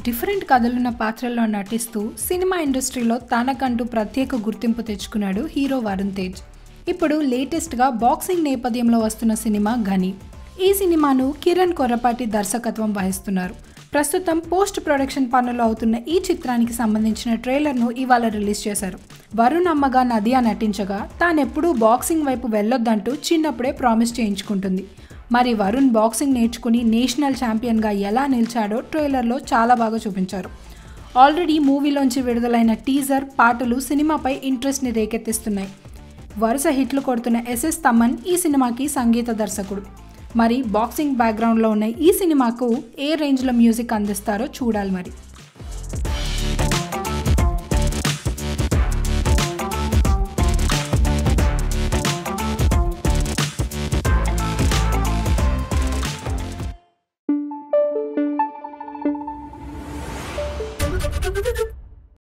Different కథలున్న పాత్రల్లో నటిస్తూ cinema ఇండస్ట్రీలో తనకంటూ ప్రత్యేక గుర్తింపు తెచ్చుకున్నాడు హీరో వరుణ్ తేజ్ ఇప్పుడు లేటెస్ట్గా బాక్సింగ్ నేపథ్యంలో వస్తున్న సినిమా గని ఈ సినిమాను కిరణ్ కొర్రపాటి దర్శకత్వం వహిస్తున్నారు ప్రస్తుతం పోస్ట్ ప్రొడక్షన్ పనులు అవుతున్న ఈ చిత్రానికి సంబంధించిన ట్రైలర్ను ఇవాళ రిలీజ్ చేశారు వరుణ్ అమ్మగా నదియా నటించగా తానెప్పుడూ బాక్సింగ్ వైపు వెళ్ళొద్దంటూ చిన్నప్పుడే ప్రామిస్ చేయించుకుంటుంది మరి వరుణ్ బాక్సింగ్ నేర్చుకుని నేషనల్ ఛాంపియన్గా ఎలా నిలిచాడో ట్రైలర్లో చాలా బాగా చూపించారు ఆల్రెడీ మూవీలోంచి విడుదలైన టీజర్ పాటలు సినిమాపై ఇంట్రెస్ట్ని రేకెత్తిస్తున్నాయి వరుస హిట్లు కొడుతున్న ఎస్ఎస్ తమన్ ఈ సినిమాకి సంగీత దర్శకుడు మరి బాక్సింగ్ బ్యాక్గ్రౌండ్లో ఉన్న ఈ సినిమాకు ఏ రేంజ్లో మ్యూజిక్ అందిస్తారో చూడాలి మరి Thank you.